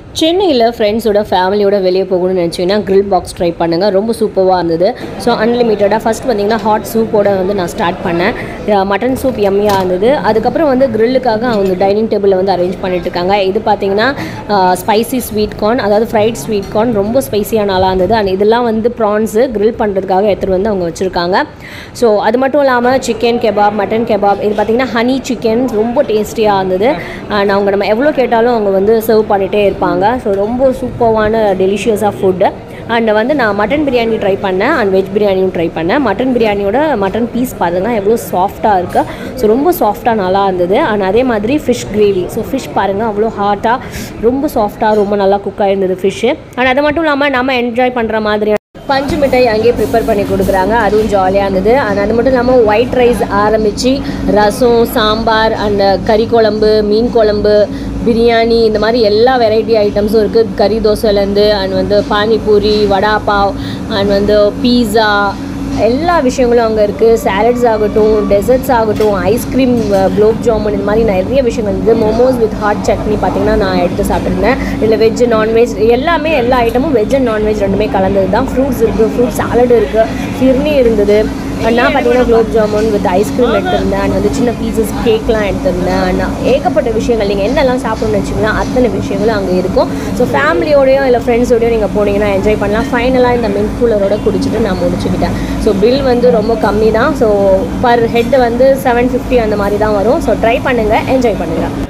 சென்னையில் ஃப்ரெண்ட்ஸோட ஃபேமிலியோட வெளியே போகணும்னு நினச்சிங்கன்னா grill பாக்ஸ் ட்ரை பண்ணுங்கள் ரொம்ப சூப்பராக இருந்தது ஸோ அன்லிமிட்டடாக ஃபஸ்ட் பார்த்தீங்கன்னா ஹாட் சூப்போட வந்து நான் ஸ்டார்ட் பண்ணேன் மட்டன் சூப் எம்மியாக இருந்தது அதுக்கப்புறம் வந்து கிரில்லுக்காக அவங்க டைனிங் டேபிளில் வந்து அரேஞ்ச் பண்ணிட்டு இருக்காங்க இது பார்த்தீங்கன்னா ஸ்பைசி ஸ்வீட் கார்ன் அதாவது ஃப்ரைட் ஸ்வீட் கார்ன் ரொம்ப ஸ்பைசியாக நல்லா இருந்தது அண்ட் இதெல்லாம் வந்து ப்ரான்ஸு grill பண்ணுறதுக்காக எடுத்துகிட்டு வந்து அவங்க வச்சுருக்காங்க ஸோ அது மட்டும் இல்லாமல் சிக்கன் கெபாப் மட்டன் கெபாப் இது பார்த்தீங்கன்னா ஹனி சிக்கன் ரொம்ப டேஸ்டியாக இருந்தது அண்ட் அவங்க நம்ம எவ்வளோ கேட்டாலும் அவங்க வந்து சர்வ் பண்ணிகிட்டே இருப்பாங்க ஸோ ரொம்ப சூப்பரான டெலிஷியஸாக ஃபுட்டு அண்ட் வந்து நான் மட்டன் பிரியாணி ட்ரை பண்ணேன் அண்ட் வெஜ் பிரியாணியும் ட்ரை பண்ணேன் மட்டன் பிரியாணியோட மட்டன் பீஸ் பாருங்கள் எவ்வளோ சாஃப்டாக இருக்குது ஸோ ரொம்ப சாஃப்டாக நல்லா இருந்தது அண்ட் அதே மாதிரி ஃபிஷ் கிரேவி ஸோ ஃபிஷ் பாருங்கள் அவ்வளோ ஹாட்டாக ரொம்ப சாஃப்டாக ரொம்ப நல்லா குக் ஆகிருந்தது ஃபிஷ்ஷு அண்ட் அது மட்டும் இல்லாமல் நம்ம என்ஜாய் பண்ணுற மாதிரி பஞ்சு மிட்டாய் அங்கேயே ப்ரிப்பேர் பண்ணி கொடுக்குறாங்க அதுவும் ஜாலியாக இருந்தது அண்ட் அது மட்டும் இல்லாமல் ஒயிட் ரைஸ் ஆரம்பித்து ரசம் சாம்பார் அண்ட் கறி குழம்பு மீன் குழம்பு பிரியாணி இந்த மாதிரி எல்லா வெரைட்டி ஐட்டம்ஸும் இருக்குது கறி தோசைலேருந்து அண்ட் வந்து பானிபூரி வடா பாவ் அண்ட் வந்து பீஸா எல்லா விஷயங்களும் அங்கே இருக்குது சாலட்ஸ் ஆகட்டும் டெசர்ட்ஸ் ஆகட்டும் ஐஸ்கிரீம் குலோப் ஜாமுன் இந்த மாதிரி நிறைய விஷயங்கள் இருக்குது மோமோஸ் வித் ஹாட் சட்னி பார்த்தீங்கன்னா நான் எடுத்து சாப்பிட்ருந்தேன் இதில் வெஜ் நான்வெஜ் எல்லாமே எல்லா ஐட்டமும் வெஜ் அண்ட் நான்வெஜ் ரெண்டுமே கலந்தது தான் ஃப்ரூட்ஸ் இருக்குது ஃப்ரூட் சாலட் இருக்குது ஃபிர்னி இருந்தது அண்ட் நான் பார்த்தீங்கன்னா குலோப் ஜாமுன் வித் ஐஸ்கிரீம் எடுத்திருந்தேன் அண்ட் வந்து சின்ன பீசஸ் கேக்லாம் எடுத்திருந்தேன் அண்ட் ஏகப்பட்ட விஷயங்கள் நீங்கள் என்னெல்லாம் சாப்பிடணும்னு வச்சிங்கன்னா அத்தனை விஷயங்களும் அங்கே இருக்கும் ஸோ ஃபேமிலியோடையோ இல்லை ஃப்ரெண்ட்ஸோடையோ நீங்கள் போனீங்கன்னா என்ஜாய் பண்ணலாம் ஃபைனலாக இந்த மின்ட் கூலரோட குடிச்சிட்டு நான் முடிச்சுக்கிட்டேன் ஸோ பில் வந்து ரொம்ப கம்மி தான் ஸோ பர் ஹெட் வந்து செவன் ஃபிஃப்டி அந்த மாதிரி தான் வரும் ஸோ ட்ரை பண்ணுங்கள் என்ஜாய் பண்ணுங்கள்